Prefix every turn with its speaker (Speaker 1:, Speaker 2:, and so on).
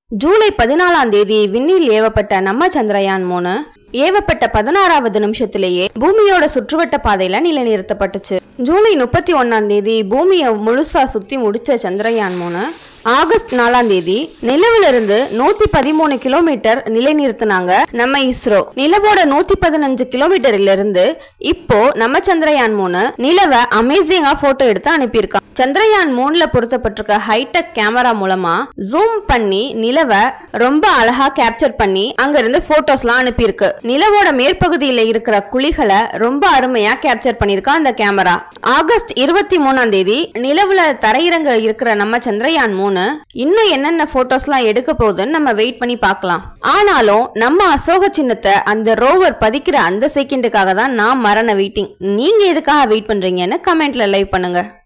Speaker 1: ஜூலை பதினாலாம் தேதி விண்ணில் ஏவப்பட்ட நம்ம சந்திரயான் மூணு ஏவப்பட்ட பதினாறாவது நிமிஷத்திலேயே பூமியோட சுற்றுவட்ட பாதையில நிலைநிறுத்தப்பட்டுச்சு ஜூலை முப்பத்தி ஒன்னாம் தேதி பூமியை முழுசா சுத்தி முடிச்ச சந்திரயான் மூணு ஆகஸ்ட் நாலாம் தேதி நிலவுல இருந்து நூத்தி பதிமூணு கிலோமீட்டர் நிலைநிறுத்தினாங்க நம்ம இஸ்ரோ நிலவோட நூத்தி பதினஞ்சு கிலோமீட்டர்ல இருந்து இப்போ நம்ம சந்திரயான் மூணு நிலவை அமேசிங்கா போட்டோ எடுத்து அனுப்பியிருக்கான் சந்திரயான் மூணுல பொருத்தப்பட்டிருக்க ஹைடெக் கேமரா மூலமா ஜூம் பண்ணி நிலவை ரொம்ப அழகா கேப்சர் பண்ணி அங்க இருந்து போட்டோஸ்லாம் அனுப்பியிருக்கு நிலவோட மேற்பகுதியில இருக்கிற குழிகளை ரொம்ப அருமையா கேப்சர் பண்ணிருக்கா அந்த கேமரா ஆகஸ்ட் இருபத்தி மூணாம் தேதி நிலவுல தரையிறங்க இருக்கிற நம்ம சந்திரயான் மூணு இன்னும் என்னென்ன போட்டோஸ்லாம் எடுக்க போகுதுன்னு நம்ம வெயிட் பண்ணி பார்க்கலாம் ஆனாலும் நம்ம அசோக சின்னத்தை அந்த ரோவர் பதிக்கிற அந்த செகண்டுக்காக தான் நான் மரண வெயிட்டிங் நீங்க எதுக்காக வெயிட் பண்றீங்கன்னு கமெண்ட்ல லைவ் பண்ணுங்க